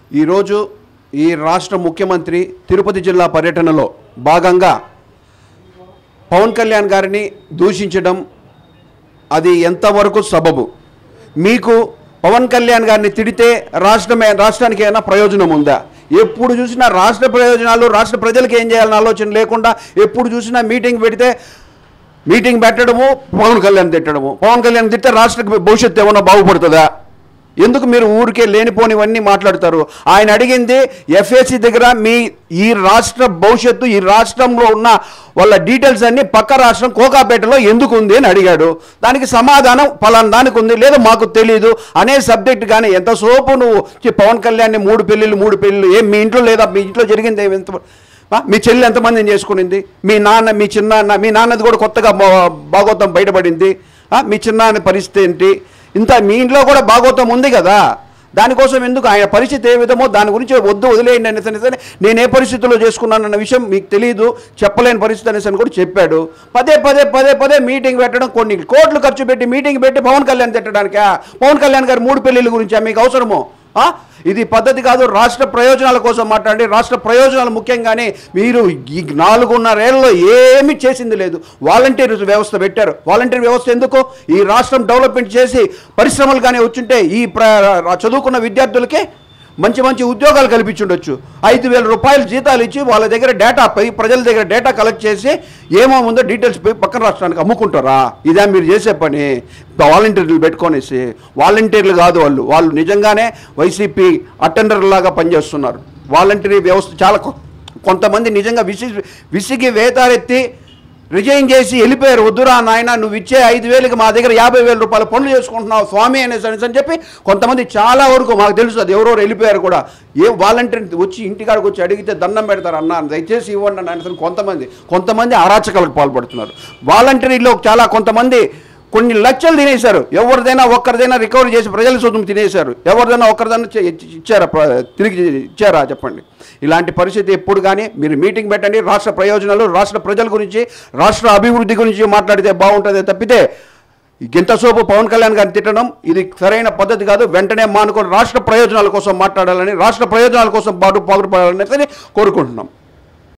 ఈరోజు ఈ రాష్ట్ర ముఖ్యమంత్రి తిరుపతి జిల్లా పర్యటనలో భాగంగా పవన్ కళ్యాణ్ గారిని దూషించడం అది ఎంతవరకు సబబు మీకు పవన్ కళ్యాణ్ గారిని తిడితే రాష్ట్రమే రాష్ట్రానికి ఏమైనా ప్రయోజనం ఉందా ఎప్పుడు చూసినా రాష్ట్ర ప్రయోజనాలు రాష్ట్ర ప్రజలకు ఏం చేయాలన్న ఆలోచన లేకుండా ఎప్పుడు చూసినా మీటింగ్ పెడితే మీటింగ్ పెట్టడము పవన్ కళ్యాణ్ తిట్టడము పవన్ కళ్యాణ్ తిట్టే రాష్ట్ర భవిష్యత్తు ఏమన్నా బాగుపడుతుందా ఎందుకు మీరు ఊరికే లేనిపోనివన్నీ మాట్లాడతారు ఆయన అడిగింది ఎఫ్ఏసి దగ్గర మీ ఈ రాష్ట్ర భవిష్యత్తు ఈ రాష్ట్రంలో ఉన్న వాళ్ళ డీటెయిల్స్ అన్ని పక్క రాష్ట్రం కోకాపేటలో ఎందుకు ఉంది అని అడిగాడు దానికి సమాధానం పలానా దానికి ఉంది లేదా మాకు తెలియదు అనే సబ్జెక్ట్ కానీ ఎంతసేపు నువ్వు చి పవన్ కళ్యాణ్ని మూడు పెళ్ళిళ్ళు మూడు పెళ్ళిళ్ళు ఏం మీ ఇంట్లో లేదా మీ ఇంట్లో జరిగింది ఏమి ఎంత ఆ? మీ చెల్లి ఎంతమందిని చేసుకునింది మీ నాన్న మీ చిన్నాన్న మీ నాన్నది కూడా కొత్తగా బా- భాగవతం బయటపడింది ఆ? మీ చిన్నాన్న పరిస్థితి ఏంటి ఇంత మీ ఇంట్లో కూడా భాగవతం ఉంది కదా దానికోసం ఎందుకు ఆయన పరిస్థితి ఏ విధమో దాని గురించి వద్దు వదిలేయండి అనేసి అనేసి నేను ఏ పరిస్థితుల్లో చేసుకున్నానన్న విషయం మీకు తెలియదు చెప్పలేని పరిస్థితి అనేసి అని కూడా చెప్పాడు పదే పదే పదే పదే మీటింగ్ పెట్టడం కొన్ని కోట్లు ఖర్చు పెట్టి మీటింగ్ పెట్టి పవన్ కళ్యాణ్ తిట్టడానికా పవన్ కళ్యాణ్ గారి మూడు పెళ్ళిళ్ళ గురించా మీకు అవసరమో ఆ? ఇది పద్ధతి కాదు రాష్ట్ర ప్రయోజనాల కోసం మాట్లాడి రాష్ట్ర ప్రయోజనాలు ముఖ్యంగానే మీరు ఈ నాలుగున్నరేళ్లలో ఏమీ చేసింది లేదు వాలంటీర్ వ్యవస్థ పెట్టారు వాలంటీర్ వ్యవస్థ ఎందుకు ఈ రాష్ట్రం డెవలప్మెంట్ చేసి పరిశ్రమలు కానీ వచ్చుంటే ఈ ప్ర చదువుకున్న విద్యార్థులకే మంచి మంచి ఉద్యోగాలు కల్పించుండొచ్చు ఐదు వేల రూపాయలు జీతాలు ఇచ్చి వాళ్ళ దగ్గర డేటా పై ప్రజల దగ్గర డేటా కలెక్ట్ చేసి ఏమో ఉందో డీటెయిల్స్ పోయి పక్కన రాష్ట్రానికి అమ్ముకుంటారా ఇదే మీరు చేసే పని వాలంటీర్లు పెట్టుకొనేసి వాలంటీర్లు కాదు వాళ్ళు వాళ్ళు నిజంగానే వైసీపీ అటెండర్ లాగా పనిచేస్తున్నారు వాలంటీర్ వ్యవస్థ చాలా కొ- కొంతమంది నిజంగా విసి విసిగి వేతారెత్తి రిజైన్ చేసి వెళ్ళిపోయారు వద్దురా నాయన నువ్వు ఇచ్చే ఐదు వేలకి మా దగ్గర యాభై వేల రూపాయల పనులు చేసుకుంటున్నావు స్వామి అనేసి అనేసి అని చెప్పి కొంతమంది చాలా వరకు మాకు తెలుసు అది ఎవరెవరు వెళ్ళిపోయారు కూడా ఏ వాలంటీర్ వచ్చి ఇంటికాడికి వచ్చి అడిగితే దండం పెడతారు అన్న దయచేసి ఇవ్వండి అని అనేసి కొంతమంది కొంతమంది అరాచకాలకు పాల్పడుతున్నారు వాలంటీర్లో చాలా కొంతమంది కొన్ని లక్షలు తినేశారు ఎవరిదైనా ఒక్కరిదైనా రికవరీ చేసి ప్రజల సొమ్ము తినేశారు ఎవరిదైనా ఒక్కరిదైనా చే- ఇచ్చారా ప్ర- తిరిగి ఇచ్చారా చెప్పండి ఇలాంటి పరిస్థితి ఎప్పుడు కానీ మీరు మీటింగ్ పెట్టండి రాష్ట్ర ప్రయోజనాలు రాష్ట్ర ప్రజల గురించి రాష్ట్ర అభివృద్ధి గురించి మాట్లాడితే బాగుంటుంది తప్పితే ఇంతసేపు పవన్ కళ్యాణ్ గారిని తిట్టడం ఇది సరైన పద్ధతి కాదు వెంటనే మానుకొని రాష్ట్ర ప్రయోజనాల కోసం మాట్లాడాలని రాష్ట్ర ప్రయోజనాల కోసం పాటు పాటుపడాలని కోరుకుంటున్నాం